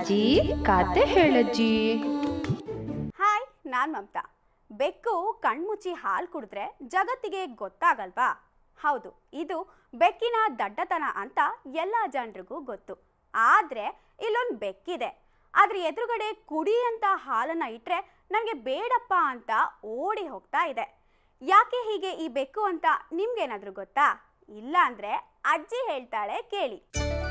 ಅಜ್ಜಿ ಕತೆ ಹೇಳಜ್ಜಿ ಹಾಯ್ ನಾನು ಮಮತಾ ಬೆಕ್ಕು ಕಣ್ಮುಚ್ಚಿ ಹಾಲು ಕುಡಿದ್ರೆ ಜಗತ್ತಿಗೆ ಗೊತ್ತಾಗಲ್ವಾ ಹೌದು ಇದು ಬೆಕ್ಕಿನ ದಡ್ಡತನ ಅಂತ ಎಲ್ಲ ಜನರಿಗೂ ಗೊತ್ತು ಆದರೆ ಇಲ್ಲೊಂದು ಬೆಕ್ಕಿದೆ ಅದ್ರ ಎದುರುಗಡೆ ಕುಡಿ ಅಂತ ಹಾಲನ್ನು ಇಟ್ಟರೆ ನನಗೆ ಬೇಡಪ್ಪ ಅಂತ ಓಡಿ ಹೋಗ್ತಾ ಇದೆ ಯಾಕೆ ಹೀಗೆ ಈ ಬೆಕ್ಕು ಅಂತ ನಿಮ್ಗೇನಾದರೂ ಗೊತ್ತಾ ಇಲ್ಲ ಅಂದರೆ ಅಜ್ಜಿ ಹೇಳ್ತಾಳೆ ಕೇಳಿ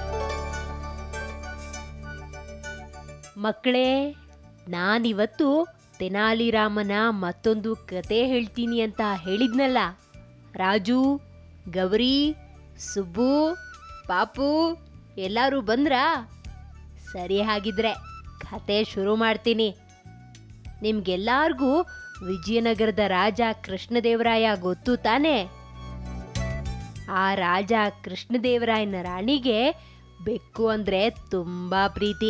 ಮಕ್ಕಳೇ ನಾನಿವತ್ತು ತೆನಾಲಿರಾಮನ ಮತ್ತೊಂದು ಕತೆ ಹೇಳ್ತೀನಿ ಅಂತ ಹೇಳಿದ್ನಲ್ಲ ರಾಜು ಗೌರಿ ಸುಬ್ಬು ಪಾಪು ಎಲ್ಲರೂ ಬಂದ್ರಾ ಸರಿ ಹಾಗಿದ್ರೆ ಕತೆ ಶುರು ಮಾಡ್ತೀನಿ ನಿಮ್ಗೆಲ್ಲಾರ್ಗೂ ವಿಜಯನಗರದ ರಾಜ ಕೃಷ್ಣದೇವರಾಯ ಗೊತ್ತು ತಾನೇ ಆ ರಾಜ ಕೃಷ್ಣದೇವರಾಯನ ರಾಣಿಗೆ ಬೆಕ್ಕು ಅಂದ್ರೆ ತುಂಬಾ ಪ್ರೀತಿ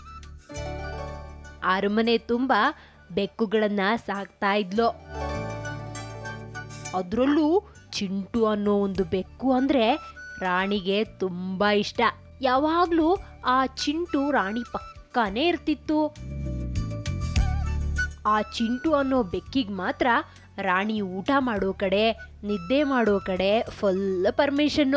ಅರಮನೆ ತುಂಬ ಬೆಕ್ಕುಗಳನ್ನ ಸಾಕ್ತಾ ಇದ್ಲು ಅದರಲ್ಲೂ ಚಿಂಟು ಅನ್ನೋ ಒಂದು ಬೆಕ್ಕು ಅಂದ್ರೆ ರಾಣಿಗೆ ತುಂಬಾ ಇಷ್ಟ ಯಾವಾಗ್ಲೂ ಆ ಚಿಂಟು ರಾಣಿ ಪಕ್ಕಾನೇ ಇರ್ತಿತ್ತು ಆ ಚಿಂಟು ಅನ್ನೋ ಬೆಕ್ಕಿಗೆ ಮಾತ್ರ ರಾಣಿ ಊಟ ಮಾಡೋ ಕಡೆ ನಿದ್ದೆ ಮಾಡೋ ಕಡೆ ಫುಲ್ ಪರ್ಮಿಷನ್ನು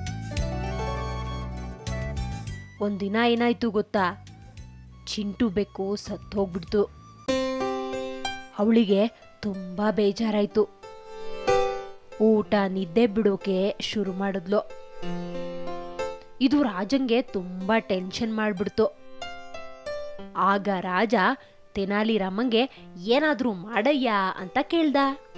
ಒಂದಿನ ಏನಾಯ್ತು ಗೊತ್ತಾ ಚಿಂಟು ಬೆಕ್ಕು ಸತ್ತೋಗ್ಬಿಡ್ತು ಅವಳಿಗೆ ತುಂಬಾ ಬೇಜಾರಾಯ್ತು ಊಟ ನಿದ್ದೆ ಬಿಡೋಕೆ ಶುರು ಮಾಡಿದ್ಲು ಇದು ರಾಜಂಗೆ ತುಂಬಾ ಟೆನ್ಷನ್ ಮಾಡ್ಬಿಡ್ತು ಆಗ ರಾಜ ತೆನಾಲಿ ರಾಮಂಗೆ ಏನಾದ್ರೂ ಮಾಡಯ್ಯ ಅಂತ ಕೇಳ್ದ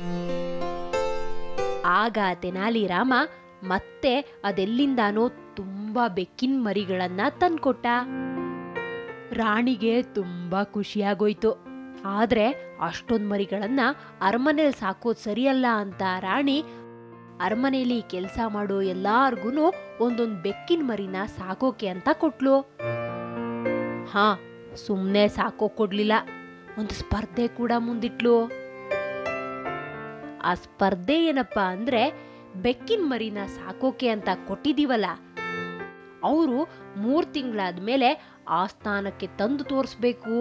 ಆಗ ತೆನಾಲಿ ರಾಮ ಮತ್ತೆ ಅದೆಲ್ಲಿಂದಾನೋ ತುಂಬಾ ಬೆಕ್ಕಿನ ಮರಿಗಳನ್ನ ತಂದ್ಕೊಟ್ಟ ರಾಣಿಗೆ ತುಂಬಾ ಖುಷಿಯಾಗೋಯ್ತು ಆದ್ರೆ ಅಷ್ಟೊಂದ್ ಮರಿಗಳನ್ನ ಅರಮನೆಯಲ್ಲಿ ಸಾಕೋದ್ ಸರಿಯಲ್ಲ ಅಂತ ರಾಣಿ ಅರಮನೆಯಲ್ಲಿ ಕೆಲಸ ಮಾಡೋ ಎಲ್ಲಾರ್ಗೂನು ಒಂದೊಂದ್ ಬೆಕ್ಕಿನ ಮರಿನ ಸಾಕೋಕೆ ಅಂತ ಕೊಟ್ಲು ಹಾ ಸುಮ್ನೆ ಸಾಕೋಕ್ ಕೊಡ್ಲಿಲ್ಲ ಒಂದು ಸ್ಪರ್ಧೆ ಕೂಡ ಮುಂದಿಟ್ಲು ಆ ಸ್ಪರ್ಧೆ ಏನಪ್ಪಾ ಅಂದ್ರೆ ಬೆಕ್ಕಿನ ಮರಿನ ಸಾಕೋಕೆ ಅಂತ ಕೊಟ್ಟಿದೀವಲ್ಲ ಅವರು ಮೂರ್ ತಿಂಗಳಾದ್ಮೇಲೆ ಆ ಸ್ಥಾನಕ್ಕೆ ತಂದು ತೋರಿಸ್ಬೇಕು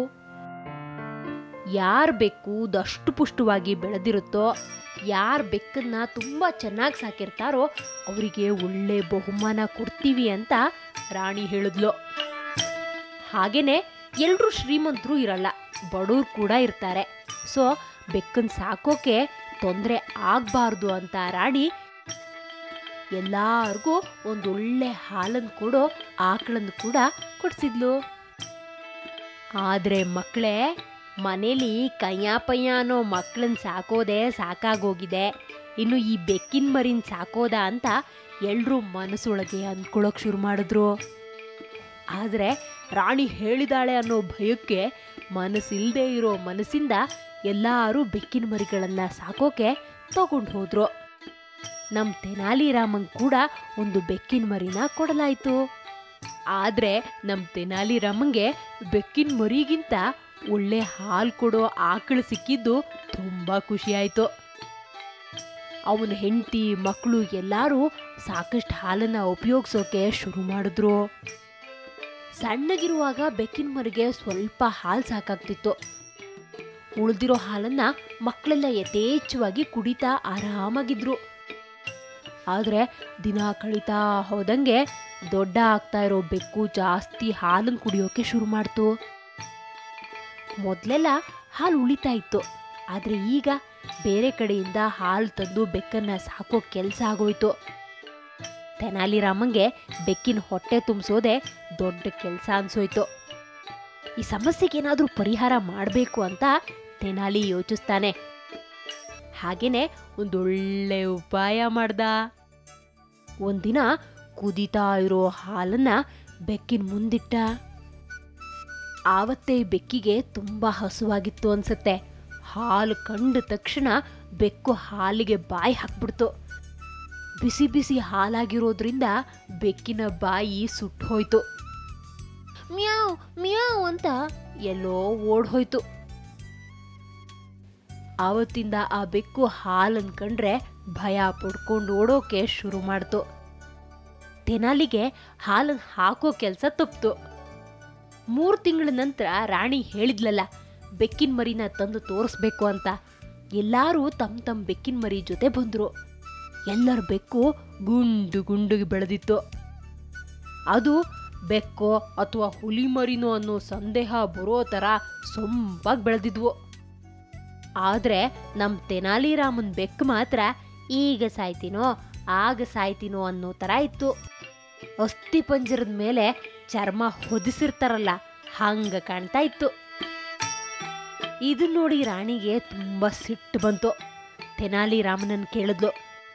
ಯಾರ್ ಬೆಕ್ಕು ದಷ್ಟು ಪುಷ್ಟವಾಗಿ ಬೆಳೆದಿರುತ್ತೋ ಯಾರ್ ಬೆಕ್ಕನ್ನ ತುಂಬಾ ಚೆನ್ನಾಗಿ ಸಾಕಿರ್ತಾರೋ ಅವರಿಗೆ ಒಳ್ಳೆ ಬಹುಮಾನ ಕೊಡ್ತೀವಿ ಅಂತ ರಾಣಿ ಹೇಳಿದ್ಲು ಹಾಗೇನೆ ಎಲ್ರೂ ಶ್ರೀಮಂತರು ಇರಲ್ಲ ಬಡವ್ರು ಕೂಡ ಇರ್ತಾರೆ ಸೊ ಬೆಕ್ಕನ್ ಸಾಕೋಕೆ ತೊಂದರೆ ಆಗ್ಬಾರ್ದು ಅಂತ ರಾಣಿ ಎಲ್ಲಾರ್ಗೂ ಒಂದೊಳ್ಳೆ ಹಾಲನ್ನು ಕೊಡೋ ಆಕಳನ್ನು ಕೂಡ ಕೊಡ್ಸಿದ್ಲು ಆದ್ರೆ ಮಕ್ಕಳೇ ಮನೇಲಿ ಕಯ್ಯಾಪಯ್ಯ ಅನ್ನೋ ಮಕ್ಕಳನ್ನ ಸಾಕೋದೇ ಸಾಕಾಗೋಗಿದೆ ಇನ್ನು ಈ ಬೆಕ್ಕಿನ ಮರಿನ್ ಸಾಕೋದ ಅಂತ ಎಲ್ರೂ ಮನಸ್ಸೊಳಗೆ ಅಂದ್ಕೊಳಕ್ ಶುರು ಮಾಡಿದ್ರು ಆದ್ರೆ ರಾಣಿ ಹೇಳಿದಾಳೆ ಅನ್ನೋ ಭಯಕ್ಕೆ ಮನಸ್ಸಿಲ್ದೇ ಇರೋ ಮನಸ್ಸಿಂದ ಎಲ್ಲರೂ ಬೆಕ್ಕಿನ ಮರಿಗಳನ್ನ ಸಾಕೋಕೆ ತಗೊಂಡು ಹೋದ್ರು ನಮ್ ತೆನಾಲಿ ರಾಮಂಗ್ ಕೂಡ ಒಂದು ಬೆಕ್ಕಿನ ಮರಿನ ಕೊಡಲಾಯ್ತು ಆದ್ರೆ ನಮ್ ತೆನಾಲಿ ರಾಮಂಗೆ ಬೆಕ್ಕಿನ ಮರಿಗಿಂತ ಒಳ್ಳೆ ಹಾಲು ಕೊಡೋ ಆಕಳು ಸಿಕ್ಕಿದ್ದು ತುಂಬಾ ಖುಷಿ ಆಯ್ತು ಅವನ ಹೆಂಡತಿ ಮಕ್ಕಳು ಎಲ್ಲರೂ ಸಾಕಷ್ಟು ಹಾಲನ್ನ ಉಪಯೋಗಿಸೋಕೆ ಶುರು ಮಾಡಿದ್ರು ಸಣ್ಣಗಿರುವಾಗ ಬೆಕ್ಕಿನ ಮರಿಗೆ ಸ್ವಲ್ಪ ಹಾಲು ಸಾಕಾಗ್ತಿತ್ತು ಉಳಿದಿರೋ ಹಾಲನ್ನ ಮಕ್ಕಳೆಲ್ಲ ಯಥೇಚ್ಛವಾಗಿ ಕುಡಿತಾ ಆರಾಮಾಗಿದ್ರು ಆದ್ರೆ ದಿನ ಕಳೀತಾ ಹೋದಂಗೆ ದೊಡ್ಡ ಆಗ್ತಾ ಇರೋ ಬೆಕ್ಕು ಜಾಸ್ತಿ ಹಾಲನ್ನು ಕುಡಿಯೋಕೆ ಶುರು ಮಾಡ್ತು ಮೊದಲೆಲ್ಲ ಹಾಲು ಉಳಿತಾ ಇತ್ತು ಆದ್ರೆ ಈಗ ಬೇರೆ ಕಡೆಯಿಂದ ಹಾಲು ತಂದು ಬೆಕ್ಕನ್ನ ಸಾಕೋ ಕೆಲಸ ಆಗೋಯ್ತು ತೆನಾಲಿ ರಾಮಂಗೆ ಬೆಕ್ಕಿನ ಹೊಟ್ಟೆ ತುಂಬಿಸೋದೆ ದೊಡ್ಡ ಕೆಲಸ ಅನ್ಸೋಯ್ತು ಈ ಸಮಸ್ಯೆಗೆ ಏನಾದ್ರೂ ಪರಿಹಾರ ಮಾಡಬೇಕು ಅಂತ ತೆನಾಲಿ ಯೋಚಿಸ್ತಾನೆ ಹಾಗೇನೆ ಒಂದೊಳ್ಳೆ ಉಪಾಯ ಮಾಡ್ದ ಒಂದಿನ ಕುದೀತಾ ಇರೋ ಹಾಲನ್ನ ಬೆಕ್ಕಿನ ಮುಂದಿಟ್ಟ ಆವತ್ತೇ ಬೆಕ್ಕಿಗೆ ತುಂಬಾ ಹಸುವಾಗಿತ್ತು ಅನ್ಸತ್ತೆ ಹಾಲು ಕಂಡ ತಕ್ಷಣ ಬೆಕ್ಕು ಹಾಲಿಗೆ ಬಾಯಿ ಹಾಕ್ಬಿಡ್ತು ಬಿಸಿ ಬಿಸಿ ಹಾಲಾಗಿರೋದ್ರಿಂದ ಬೆಕ್ಕಿನ ಬಾಯಿ ಸುಟ್ಟು ಹೋಯ್ತು ಮ್ಯಾವ್ ಮ್ಯಾವ್ ಅಂತ ಎಲ್ಲೋ ಓಡ್ ಹೋಯ್ತು ಆವತ್ತಿಂದ ಆ ಬೆಕ್ಕು ಹಾಲನ್ ಕಂಡ್ರೆ ಭಯ ಪಡ್ಕೊಂಡು ಓಡೋಕೆ ಶುರು ಮಾಡ್ತು ತೆನಾಲಿಗೆ ಹಾಲನ್ ಹಾಕೋ ಕೆಲಸ ತಪ್ತು ಮೂರು ತಿಂಗಳ ನಂತರ ರಾಣಿ ಹೇಳಿದ್ಲಲ್ಲ ಬೆಕ್ಕಿನ ಮರಿನ ತಂದು ತೋರಿಸ್ಬೇಕು ಅಂತ ಎಲ್ಲರೂ ತಮ್ಮ ತಮ್ಮ ಬೆಕ್ಕಿನ ಮರಿ ಜೊತೆ ಬಂದರು ಎಲ್ಲರ ಬೆಕ್ಕು ಗುಂಡು ಗುಂಡಿಗೆ ಬೆಳೆದಿತ್ತು ಅದು ಬೆಕ್ಕೋ ಅಥವಾ ಹುಲಿ ಮರಿನೋ ಅನ್ನೋ ಸಂದೇಹ ಬರೋ ಥರ ಸೊಂಪಾಗಿ ಬೆಳೆದಿದ್ವು ಆದರೆ ನಮ್ಮ ತೆನಾಲಿರಾಮನ್ ಬೆಕ್ಕು ಮಾತ್ರ ಈಗ ಸಾಯ್ತೀನೋ ಆಗ ಸಾಯ್ತೀನೋ ಅನ್ನೋ ಥರ ಇತ್ತು ಅಸ್ಥಿ ಪಂಜರದ ಮೇಲೆ ಚರ್ಮ ಹೊದಿಸಿರ್ತಾರಲ್ಲ ಹಂಗ ಕಾಣ್ತಾ ಇತ್ತು ಇದು ನೋಡಿ ರಾಣಿಗೆ ತುಂಬ ಸಿಟ್ಟು ಬಂತು ತೆನಾಲಿ ರಾಮನನ್ ಕೇಳಿದ್ಲು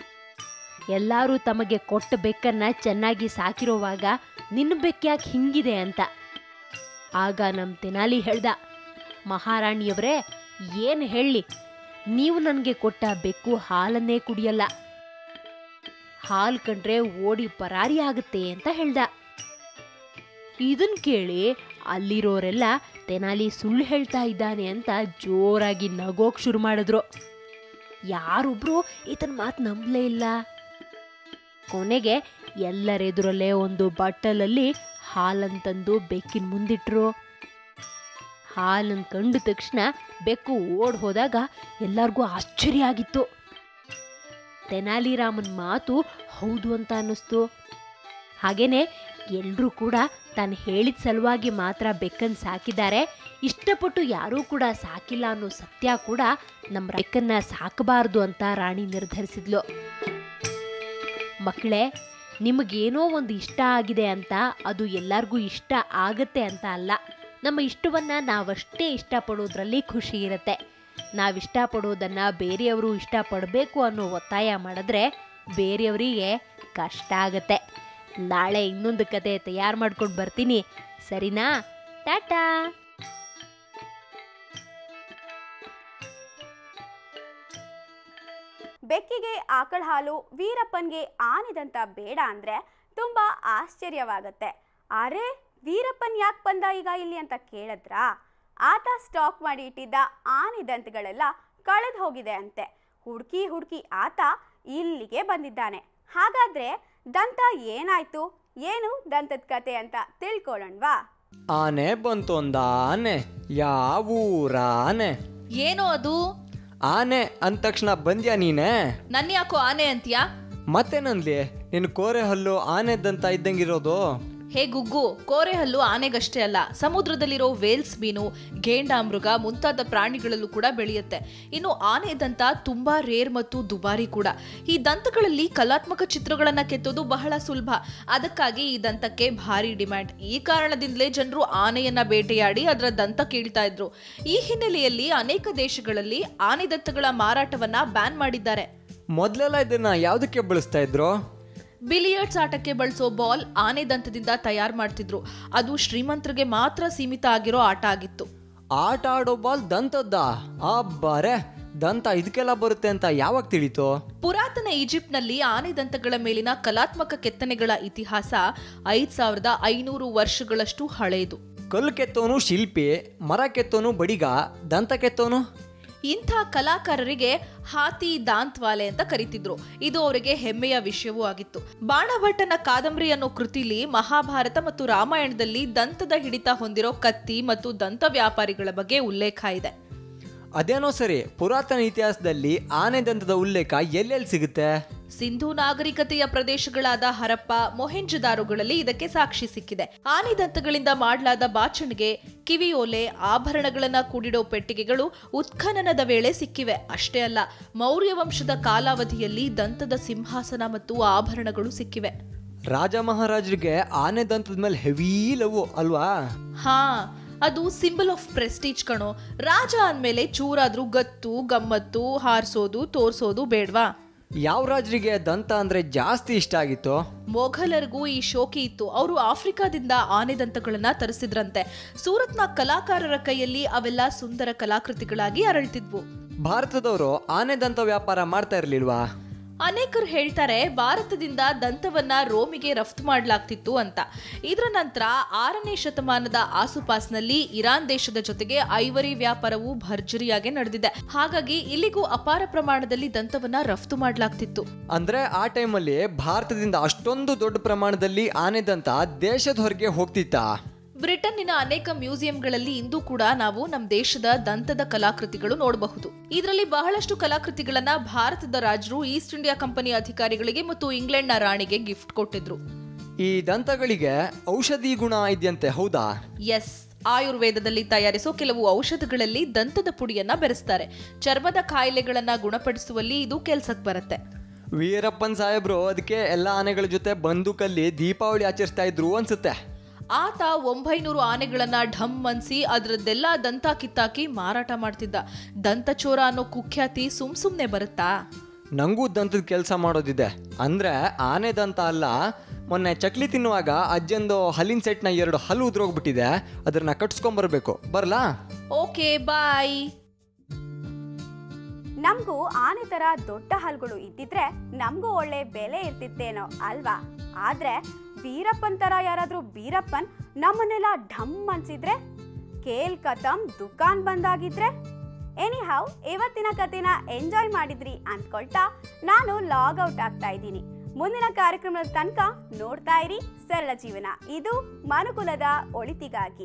ಎಲ್ಲರೂ ತಮಗೆ ಕೊಟ್ಟ ಬೆಕ್ಕನ್ನ ಚೆನ್ನಾಗಿ ಸಾಕಿರೋವಾಗ ನಿನ್ನ ಬೆಕ್ಕ್ಯಾಕೆ ಹಿಂಗಿದೆ ಅಂತ ಆಗ ನಮ್ಮ ತೆನಾಲಿ ಹೇಳ್ದ ಮಹಾರಾಣಿಯವರೇ ಏನು ಹೇಳಿ ನೀವು ನನಗೆ ಕೊಟ್ಟ ಬೆಕ್ಕು ಹಾಲನ್ನೇ ಕುಡಿಯಲ್ಲ ಹಾಲು ಕಂಡ್ರೆ ಓಡಿ ಪರಾರಿ ಆಗುತ್ತೆ ಅಂತ ಹೇಳ್ದ ಇದನ್ ಕೇಳಿ ಅಲ್ಲಿರೋರೆಲ್ಲ ತೆನಾಲಿ ಸುಳ್ಳು ಹೇಳ್ತಾ ಇದ್ದಾನೆ ಅಂತ ಜೋರಾಗಿ ನಗೋಕ್ ಶುರು ಮಾಡಿದ್ರು ಯಾರೊಬ್ರು ಈತನ ಮಾತು ನಂಬಲೇ ಇಲ್ಲ ಕೊನೆಗೆ ಎಲ್ಲರೆದುರಲ್ಲೇ ಒಂದು ಬಟ್ಟಲಲ್ಲಿ ಹಾಲಂತಂದು ಬೆಕ್ಕಿನ ಮುಂದಿಟ್ರು ಹಾಲನ್ನು ಕಂಡ ತಕ್ಷಣ ಬೆಕ್ಕು ಓಡ್ ಹೋದಾಗ ಎಲ್ಲರಿಗೂ ಆಶ್ಚರ್ಯ ಆಗಿತ್ತು ತೆನಾಲಿರಾಮನ್ ಮಾತು ಹೌದು ಅಂತ ಅನ್ನಿಸ್ತು ಹಾಗೇನೆ ಎಲ್ಲರೂ ಕೂಡ ತಾನು ಹೇಳಿದ ಸಲುವಾಗಿ ಮಾತ್ರ ಬೆಕ್ಕನ್ನು ಸಾಕಿದ್ದಾರೆ ಇಷ್ಟಪಟ್ಟು ಯಾರೂ ಕೂಡ ಸಾಕಿಲ್ಲ ಅನ್ನೋ ಸತ್ಯ ಕೂಡ ನಮ್ಮ ಬೆಕ್ಕನ್ನ ಸಾಕಬಾರದು ಅಂತ ರಾಣಿ ನಿರ್ಧರಿಸಿದ್ಲು ಮಕ್ಕಳೇ ನಿಮಗೇನೋ ಒಂದು ಇಷ್ಟ ಆಗಿದೆ ಅಂತ ಅದು ಎಲ್ಲರಿಗೂ ಇಷ್ಟ ಆಗತ್ತೆ ಅಂತ ಅಲ್ಲ ನಮ್ಮ ಇಷ್ಟವನ್ನ ನಾವಷ್ಟೇ ಇಷ್ಟಪಡೋದ್ರಲ್ಲಿ ಖುಷಿ ಇರುತ್ತೆ ನಾವು ಇಷ್ಟಪಡೋದನ್ನ ಬೇರೆಯವರು ಇಷ್ಟಪಡಬೇಕು ಅನ್ನೋ ಒತ್ತಾಯ ಮಾಡಿದ್ರೆ ಬೇರೆಯವರಿಗೆ ಕಷ್ಟ ಆಗತ್ತೆ ನಾಳೆ ಇನ್ನೊಂದು ಕತೆ ತಯಾರು ಮಾಡ್ಕೊಂಡು ಬರ್ತೀನಿ ಸರಿನಾ ಟಾಟಾ ಬೆಕ್ಕಿಗೆ ಆಕಳ ಹಾಲು ವೀರಪ್ಪನ್ಗೆ ಆನಿದಂತ ಬೇಡ ಅಂದ್ರೆ ತುಂಬಾ ಆಶ್ಚರ್ಯವಾಗತ್ತೆ ಅರೆ ವೀರಪ್ಪನ್ ಯಾಕೆ ಬಂದ ಈಗ ಇಲ್ಲಿ ಅಂತ ಕೇಳಿದ್ರಾ ಆತ ಸ್ಟಾಕ್ ಮಾಡಿ ಇಟ್ಟಿದ್ದ ಆನಿದಂತಗಳೆಲ್ಲ ಕಳೆದು ಹೋಗಿದೆ ಅಂತೆ ಹುಡುಕಿ ಹುಡುಕಿ ಆತ ಇಲ್ಲಿಗೆ ಬಂದಿದ್ದಾನೆ ಹಾಗಾದ್ರೆ ದಂತ ಏನಾಯ್ತು ಏನು ದಂತದ ಕತೆ ಅಂತ ತಿಳ್ಕೊಳ್ಳೋಣವಾ ಆನೆ ಬಂತು ಒಂದ ಆನೆ ಯಾವೂರ ಆನೆ ಏನೋ ಅದು ಆನೆ ಅಂದ ತಕ್ಷಣ ಬಂದ್ಯಾ ನೀನೆ ನನ್ನ ಯಾಕೋ ಆನೆ ಅಂತೀಯಾ ಮತ್ತೇನಂದ್ಲಿ ನಿನ್ನ ಕೋರೆ ಹಲ್ಲು ಆನೆದಂತ ಇದ್ದಂಗಿರೋದು ಹೇ ಗುಗ್ಗು ಕೋರೆ ಹಲ್ಲು ಆನೆಗಷ್ಟೇ ಅಲ್ಲ ಸಮುದ್ರದಲ್ಲಿರೋ ವೇಲ್ಸ್ ಮೀನು ಗೇಂಡಾಮೃಗ ಮುಂತಾದ ಪ್ರಾಣಿಗಳಲ್ಲೂ ಕೂಡ ಬೆಳೆಯುತ್ತೆ ಇನ್ನು ಆನೆ ದಂತ ತುಂಬಾ ರೇರ್ ಮತ್ತು ದುಬಾರಿ ಕೂಡ ಈ ದಂತಗಳಲ್ಲಿ ಕಲಾತ್ಮಕ ಚಿತ್ರಗಳನ್ನ ಕೆತ್ತೋದು ಬಹಳ ಸುಲಭ ಅದಕ್ಕಾಗಿ ಈ ದಂತಕ್ಕೆ ಭಾರಿ ಡಿಮ್ಯಾಂಡ್ ಈ ಕಾರಣದಿಂದಲೇ ಜನರು ಆನೆಯನ್ನ ಬೇಟೆಯಾಡಿ ಅದರ ದಂತ ಕೇಳ್ತಾ ಇದ್ರು ಈ ಹಿನ್ನೆಲೆಯಲ್ಲಿ ಅನೇಕ ದೇಶಗಳಲ್ಲಿ ಆನೆ ದಂತಗಳ ಮಾರಾಟವನ್ನ ಬ್ಯಾನ್ ಮಾಡಿದ್ದಾರೆ ಮೊದಲೆಲ್ಲ ಇದನ್ನ ಯಾವುದಕ್ಕೆ ಬಳಸ್ತಾ ಇದ್ರು ಬಿಲಿಯರ್ಡ್ಸ್ ಆಟಕ್ಕೆ ಬಳಸೋ ಬಾಲ್ ಆನೆ ದಂತದಿಂದ ತಯಾರು ಮಾಡ್ತಿದ್ರು ಅದು ಶ್ರೀಮಂತರಿಗೆ ಮಾತ್ರ ಸೀಮಿತ ಆಗಿರೋ ಆಟ ಆಗಿತ್ತು ಆಟ ಆಡೋ ಬಾಲ್ ದಂತದ್ದ ಅಬ್ಬಾರೆ ದಂತ ಇದಕ್ಕೆಲ್ಲ ಬರುತ್ತೆ ಅಂತ ಯಾವಾಗ ತಿಳಿತು ಪುರಾತನ ಈಜಿಪ್ಟ್ನಲ್ಲಿ ಆನೆ ದಂತಗಳ ಮೇಲಿನ ಕಲಾತ್ಮಕ ಕೆತ್ತನೆಗಳ ಇತಿಹಾಸ ಐದ್ ಸಾವಿರದ ಐನೂರು ವರ್ಷಗಳಷ್ಟು ಹಳೆಯದು ಕಲ್ಲು ಕೆತ್ತೋನು ಶಿಲ್ಪಿ ಮರ ಕೆತ್ತೋನು ಬಡಿಗ ದಂತ ಕೆತ್ತೋನು ಇಂಥ ಕಲಾಕಾರರಿಗೆ ಹಾತಿ ದಾಂತ್ವಾಲೆ ಅಂತ ಕರೀತಿದ್ರು ಇದು ಅವರಿಗೆ ಹೆಮ್ಮೆಯ ವಿಷಯವೂ ಆಗಿತ್ತು ಬಾಣಭಟ್ಟನ ಕಾದಂಬರಿ ಅನ್ನೋ ಕೃತಿಲಿ ಮಹಾಭಾರತ ಮತ್ತು ರಾಮಾಯಣದಲ್ಲಿ ದಂತದ ಹಿಡಿತ ಹೊಂದಿರೋ ಕತ್ತಿ ಮತ್ತು ದಂತ ವ್ಯಾಪಾರಿಗಳ ಬಗ್ಗೆ ಉಲ್ಲೇಖ ಇದೆ ಅದೇನೋ ಸರಿ ಪುರಾತನ ಇತಿಹಾಸದಲ್ಲಿ ಆನೆ ದಂತದ ಉಲ್ಲೇಖ ಎಲ್ಲೆಲ್ಲಿ ಸಿಗುತ್ತೆ ಸಿಂಧೂ ನಾಗರಿಕತೆಯ ಪ್ರದೇಶಗಳಾದ ಹರಪ್ಪ ಮೊಹೆಂಜದಾರುಗಳಲ್ಲಿ ಇದಕ್ಕೆ ಸಾಕ್ಷಿ ಸಿಕ್ಕಿದೆ ಆನೆ ದಂತಗಳಿಂದ ಮಾಡಲಾದ ಬಾಚಣಿಗೆ ಕಿವಿಯೋಲೆ ಆಭರಣಗಳನ್ನ ಕೂಡಿಡೋ ಪೆಟ್ಟಿಗೆಗಳು ಉತ್ಖನನದ ವೇಳೆ ಸಿಕ್ಕಿವೆ ಅಷ್ಟೇ ಅಲ್ಲ ಮೌರ್ಯ ವಂಶದ ಕಾಲಾವಧಿಯಲ್ಲಿ ದಂತದ ಸಿಂಹಾಸನ ಮತ್ತು ಆಭರಣಗಳು ಸಿಕ್ಕಿವೆ ರಾಜ ಮಹಾರಾಜರಿಗೆ ಆನೆ ದಂತದ ಮೇಲೆ ಹೆವಿ ಲವ್ ಅಲ್ವಾ ಹಾ ಅದು ಸಿಂಬಲ್ ಆಫ್ ಪ್ರೆಸ್ಟೀಜ್ ಕಣೋ ರಾಜ ಅಂದ್ಮೇಲೆ ಚೂರಾದ್ರೂ ಗತ್ತು ಗಮ್ಮತ್ತು ಹಾರಿಸೋದು ತೋರ್ಸೋದು ಬೇಡ್ವಾ ಯಾವ ರಾಜರಿಗೆ ದಂತ ಅಂದ್ರೆ ಜಾಸ್ತಿ ಇಷ್ಟ ಆಗಿತ್ತು ಮೊಘಲರಿಗೂ ಈ ಶೋಕಿ ಇತ್ತು ಅವರು ಆಫ್ರಿಕಾದಿಂದ ಆನೆ ದಂತಗಳನ್ನ ತರಿಸಿದ್ರಂತೆ ಸೂರತ್ನ ಕಲಾಕಾರರ ಕೈಯಲ್ಲಿ ಅವೆಲ್ಲ ಸುಂದರ ಕಲಾಕೃತಿಗಳಾಗಿ ಅರಳ್ತಿದ್ವು ಭಾರತದವರು ಆನೆ ದಂತ ವ್ಯಾಪಾರ ಮಾಡ್ತಾ ಇರ್ಲಿಲ್ವಾ ಅನೇಕರು ಹೇಳ್ತಾರೆ ಭಾರತದಿಂದ ದಂತವನ್ನ ರೋಮಿಗೆ ರಫ್ತು ಮಾಡಲಾಗ್ತಿತ್ತು ಅಂತ ಇದರ ನಂತರ ಆರನೇ ಶತಮಾನದ ಆಸುಪಾಸ್ನಲ್ಲಿ ಇರಾನ್ ದೇಶದ ಜೊತೆಗೆ ಐವರಿ ವ್ಯಾಪಾರವು ಭರ್ಜರಿಯಾಗಿ ನಡೆದಿದೆ ಹಾಗಾಗಿ ಇಲ್ಲಿಗೂ ಅಪಾರ ಪ್ರಮಾಣದಲ್ಲಿ ದಂತವನ್ನ ರಫ್ತು ಮಾಡಲಾಗ್ತಿತ್ತು ಅಂದ್ರೆ ಆ ಟೈಮಲ್ಲಿ ಭಾರತದಿಂದ ಅಷ್ಟೊಂದು ದೊಡ್ಡ ಪ್ರಮಾಣದಲ್ಲಿ ಆನೆ ದಂತ ದೇಶದ ಹೊರಗೆ ಹೋಗ್ತಿತ್ತಾ ಬ್ರಿಟನ್ನಿನ ಅನೇಕ ಮ್ಯೂಸಿಯಂಗಳಲ್ಲಿ ಇಂದು ಕೂಡ ನಾವು ನಮ್ಮ ದೇಶದ ದಂತದ ಕಲಾಕೃತಿಗಳು ನೋಡಬಹುದು ಇದರಲ್ಲಿ ಬಹಳಷ್ಟು ಕಲಾಕೃತಿಗಳನ್ನ ಭಾರತದ ರಾಜರು ಈಸ್ಟ್ ಇಂಡಿಯಾ ಕಂಪನಿ ಅಧಿಕಾರಿಗಳಿಗೆ ಮತ್ತು ಇಂಗ್ಲೆಂಡ್ನ ರಾಣಿಗೆ ಗಿಫ್ಟ್ ಕೊಟ್ಟಿದ್ರು ಈ ದಂತಗಳಿಗೆ ಔಷಧಿ ಗುಣ ಇದೆಯಂತೆ ಹೌದಾ ಎಸ್ ಆಯುರ್ವೇದದಲ್ಲಿ ತಯಾರಿಸೋ ಕೆಲವು ಔಷಧಗಳಲ್ಲಿ ದಂತದ ಪುಡಿಯನ್ನ ಬೆರೆಸ್ತಾರೆ ಚರ್ಮದ ಕಾಯಿಲೆಗಳನ್ನ ಗುಣಪಡಿಸುವಲ್ಲಿ ಇದು ಕೆಲ್ಸಕ್ಕೆ ಬರುತ್ತೆ ವೀರಪ್ಪನ್ ಸಾಹೇಬ್ರು ಅದಕ್ಕೆ ಎಲ್ಲ ಆನೆಗಳ ಜೊತೆ ಬಂದೂಕಲ್ಲಿ ದೀಪಾವಳಿ ಆಚರಿಸ್ತಾ ಇದ್ರು ಅನ್ಸುತ್ತೆ ಆತ ಒಂಬೈನೂರು ಆನೆಗಳನ್ನ ಢಮ್ ಅನ್ಸಿ ಅದರದ್ದೆಲ್ಲ ದಂತ ಕಿತ್ತಾಕಿ ಮಾರಾಟ ಮಾಡ್ತಿದ್ದ ದಂತಚೋರ ಅನ್ನೋ ಕುಖ್ಯಾತಿ ಸುಮ್ ಸುಮ್ನೆ ಬರುತ್ತಾ ನಂಗೂ ದಂತದ ಕೆಲಸ ಮಾಡೋದಿದೆ ಅಂದ್ರೆ ಆನೆ ದಂತ ಅಲ್ಲ ಮೊನ್ನೆ ಚಕ್ಲಿ ತಿನ್ನುವಾಗ ಅಜ್ಜಂದು ಹಲ್ಲಿನ ಸೆಟ್ನ ಎರಡು ಹಲ್ಲು ಉದ್ರೋಗ್ಬಿಟ್ಟಿದೆ ಅದನ್ನ ಕಟ್ಸ್ಕೊಂಬರ್ಬೇಕು ಬರ್ಲಾ ಓಕೆ ಬಾಯ್ ನಮಗೂ ಆನೆ ತರ ದೊಡ್ಡ ಹಲ್ಗಳು ಇದ್ದಿದ್ರೆ ನಮಗೂ ಒಳ್ಳೆ ಬೆಲೆ ಇರ್ತಿತ್ತೇನೋ ಅಲ್ವಾ ಆದ್ರೆ ವೀರಪ್ಪನ್ ತರ ಯಾರಾದ್ರೂ ವೀರಪ್ಪನ್ ನಮ್ಮನ್ನೆಲ್ಲ ಢಮ್ ಅನ್ಸಿದ್ರೆ ಕೇಲ್ ಕತಮ್ ದುಕಾನ್ ಬಂದಾಗಿದ್ರೆ ಎನಿ ಹೌ ಇವತ್ತಿನ ಕಥೆನ ಎಂಜಾಯ್ ಮಾಡಿದ್ರಿ ಅಂದ್ಕೊಳ್ತಾ ನಾನು ಲಾಗ್ ಔಟ್ ಆಗ್ತಾ ಇದ್ದೀನಿ ಮುಂದಿನ ಕಾರ್ಯಕ್ರಮದ ತನಕ ನೋಡ್ತಾ ಇರಿ ಸರಳ ಜೀವನ ಇದು ಮನುಕುಲದ ಒಳಿತಿಗಾಗಿ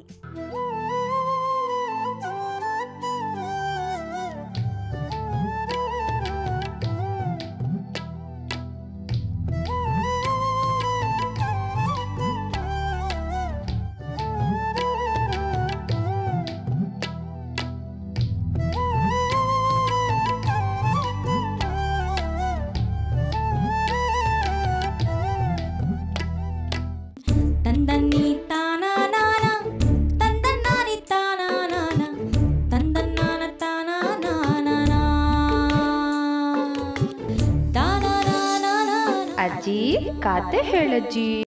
ತಂದನ್ನಿ ತಾನಾನ ತಂದನ್ನಾನಿ ತಾನಾನ ತಂದನ್ನಾನ ತಾನಾನ ತಾನಾನ ಅಜ್ಜಿ ಕತೆ ಹೇಳಜ್ಜಿ